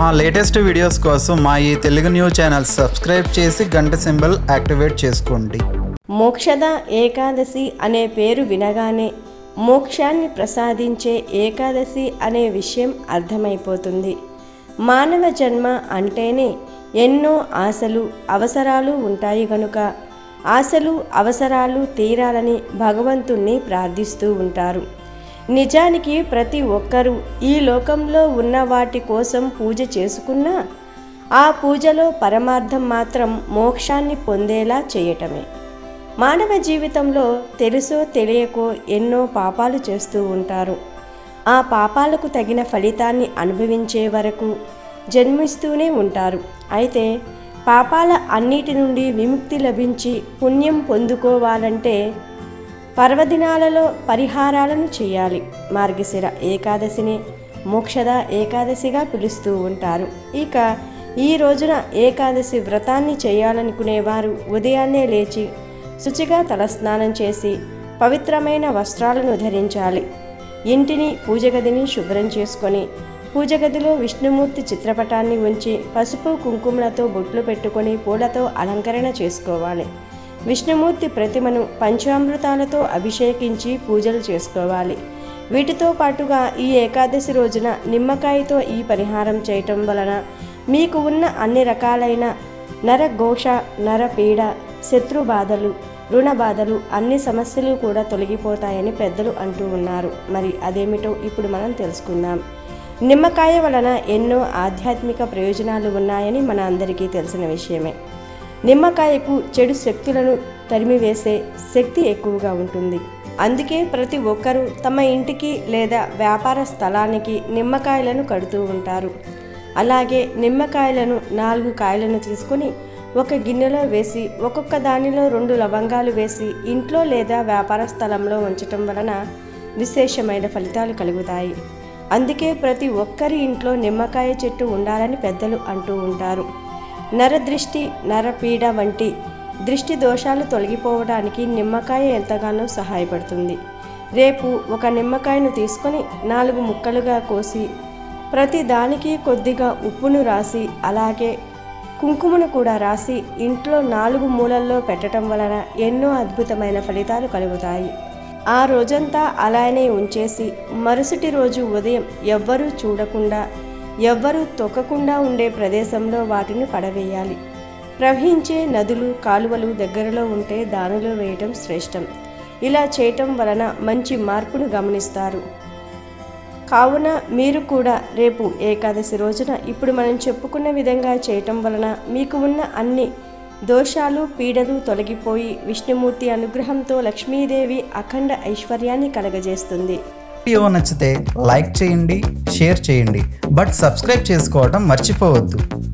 మా latest videos కోసం మా ఈ తెలుగు న్యూస్ ఛానల్ సబ్స్క్రైబ్ చేసి గంట సింబల్ యాక్టివేట్ చేసుకోండి మోక్షద ఏకాదశి అనే పేరు వినగానే మోక్షాన్ని ప్రసాదించే ఏకాదశి అనే విషయం అర్థమైపోతుంది మానవ జన్మ అంటేనే ఎన్నో ఆశలు అవసరాలు ఉంటాయి గనుక ఆశలు అవసరాలు తీరాలని భగవంతుణ్ణి ప్రార్థిస్తూ ఉంటారు నిజానికి ప్రతి ఒక్కరూ ఈ లోకంలో ఉన్న వాటి కోసం పూజ చేసుకున్నా ఆ పూజలో పరమార్థం మాత్రం మోక్షాన్ని పొందేలా చేయటమే మానవ జీవితంలో తెలుసో తెలియకో ఎన్నో పాపాలు చేస్తూ ఉంటారు ఆ పాపాలకు తగిన ఫలితాన్ని అనుభవించే వరకు జన్మిస్తూనే ఉంటారు అయితే పాపాల అన్నిటి నుండి విముక్తి లభించి పుణ్యం పొందుకోవాలంటే పర్వదినాలలో పరిహారాలను చేయాలి మార్గశిర ఏకాదశిని మోక్షద ఏకాదశిగా పిలుస్తూ ఉంటారు ఇక ఈ రోజున ఏకాదశి వ్రతాన్ని చేయాలనుకునేవారు ఉదయాన్నే లేచి శుచిగా తలస్నానం చేసి పవిత్రమైన వస్త్రాలను ధరించాలి ఇంటిని పూజ గదిని శుభ్రం చేసుకొని పూజ గదిలో విష్ణుమూర్తి చిత్రపటాన్ని ఉంచి పసుపు కుంకుమలతో బొట్లు పెట్టుకొని పూలతో అలంకరణ చేసుకోవాలి విష్ణుమూర్తి ప్రతిమను పంచామృతాలతో అభిషేకించి పూజలు చేసుకోవాలి వీటితో పాటుగా ఈ ఏకాదశి రోజున నిమ్మకాయతో ఈ పరిహారం చేయటం వలన మీకు ఉన్న అన్ని రకాలైన నరఘోష నరపీడ శత్రు బాధలు రుణ బాధలు అన్ని సమస్యలు కూడా తొలగిపోతాయని పెద్దలు అంటూ ఉన్నారు మరి అదేమిటో ఇప్పుడు మనం తెలుసుకుందాం నిమ్మకాయ వలన ఎన్నో ఆధ్యాత్మిక ప్రయోజనాలు ఉన్నాయని మన అందరికీ తెలిసిన విషయమే నిమ్మకాయకు చెడు శక్తులను తరిమివేసే శక్తి ఎక్కువగా ఉంటుంది అందుకే ప్రతి ఒక్కరూ తమ ఇంటికి లేదా వ్యాపార స్థలానికి నిమ్మకాయలను కడుతూ ఉంటారు అలాగే నిమ్మకాయలను నాలుగు కాయలను తీసుకొని ఒక గిన్నెలో వేసి ఒక్కొక్క దానిలో రెండు లవంగాలు వేసి ఇంట్లో లేదా వ్యాపార స్థలంలో ఉంచటం వలన విశేషమైన ఫలితాలు కలుగుతాయి అందుకే ప్రతి ఒక్కరి ఇంట్లో నిమ్మకాయ చెట్టు ఉండాలని పెద్దలు అంటూ ఉంటారు నరదృష్టి నరపీడ వంటి దృష్టి దోషాలు తొలగిపోవడానికి నిమ్మకాయ ఎంతగానో సహాయపడుతుంది రేపు ఒక నిమ్మకాయను తీసుకొని నాలుగు ముక్కలుగా కోసి ప్రతి దానికి కొద్దిగా ఉప్పును రాసి అలాగే కుంకుమను కూడా రాసి ఇంట్లో నాలుగు మూలల్లో పెట్టడం వలన ఎన్నో అద్భుతమైన ఫలితాలు కలుగుతాయి ఆ రోజంతా అలానే ఉంచేసి మరుసటి రోజు ఉదయం ఎవ్వరూ చూడకుండా ఎవ్వరూ తొక్కకుండా ఉండే ప్రదేశంలో వాటిని పడవేయాలి ప్రవహించే నదులు కాలువలు దగ్గరలో ఉంటే దానిలో వేయటం శ్రేష్టం ఇలా చేయటం వలన మంచి మార్పును గమనిస్తారు కావున మీరు కూడా రేపు ఏకాదశి రోజున ఇప్పుడు మనం చెప్పుకున్న విధంగా చేయటం వలన మీకు ఉన్న అన్ని దోషాలు పీడలు తొలగిపోయి విష్ణుమూర్తి అనుగ్రహంతో లక్ష్మీదేవి అఖండ ఐశ్వర్యాన్ని కలగజేస్తుంది వీడియో నచ్చితే లైక్ చేయండి షేర్ చేయండి బట్ సబ్స్క్రైబ్ చేసుకోవడం మర్చిపోవద్దు